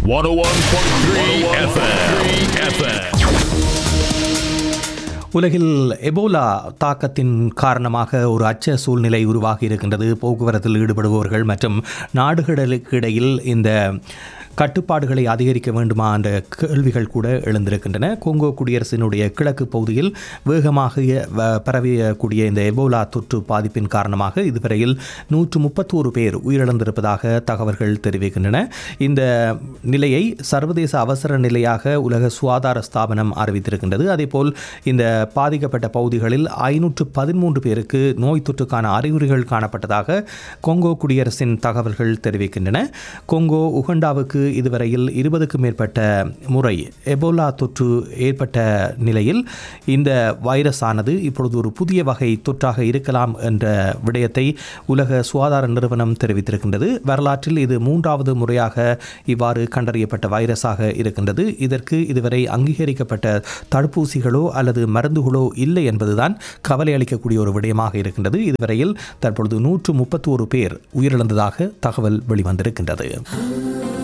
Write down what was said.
101.3 FM. உலகில் Ebola தாக்கத்தின் காரணமாக ஒரு அச்ச சூழ்நிலை உருவாகி இருக்கின்றது போக்குவரத்தில் ஈடுபடுபவர்கள் மற்றும் நாடுகளுக்கு இடையில் இந்த கட்டுப்பாடுகளை அதிகரிக்க வேண்டுமா என்ற கேள்விகள் கூட எழுந்திருக்கின்றன கொங்கோ குடியரசினுடைய கிழக்கு பகுதியில் வேகமாக வ- பரவியக்கூடிய இந்த எபோலா தொற்று பாதிப்பின் காரணமாக இதுவரையில் நூற்று முப்பத்தோரு பேர் உயிரிழந்திருப்பதாக தகவல்கள் தெரிவிக்கின்றன இந்த நிலையை சர்வதேச அவசர நிலையாக உலக சுகாதார ஸ்தாபனம் அறிவித்திருக்கின்றது அதேபோல் இந்த பாதிக்கப்பட்ட பகுதிகளில் ஐநூற்று பதிமூன்று பேருக்கு நோய் தொற்றுக்கான அறிகுறிகள் காணப்பட்டதாக கொங்கோ குடியரசின் தகவல்கள் தெரிவிக்கின்றன கொங்கோ உகண்டாவுக்கு இதுவரையில் இருபதுக்கும் மேற்பட்ட முறை எபோலா தொற்று ஏற்பட்ட நிலையில் இந்த வைரஸ் ஆனது இப்பொழுது ஒரு புதிய வகை தொற்றாக இருக்கலாம் என்ற விடயத்தை உலக சுகாதார நிறுவனம் தெரிவித்திருக்கின்றது வரலாற்றில் இது மூன்றாவது முறையாக இவ்வாறு கண்டறியப்பட்ட வைரஸாக இருக்கின்றது இதற்கு இதுவரை அங்கீகரிக்கப்பட்ட தடுப்பூசிகளோ அல்லது மருந்துகளோ இல்லை என்பதுதான் கவலை அளிக்கக்கூடிய ஒரு விடயமாக இருக்கின்றது இதுவரையில் தற்பொழுது நூற்று முப்பத்தோரு பேர் உயிரிழந்ததாக தகவல் வெளிவந்திருக்கின்றது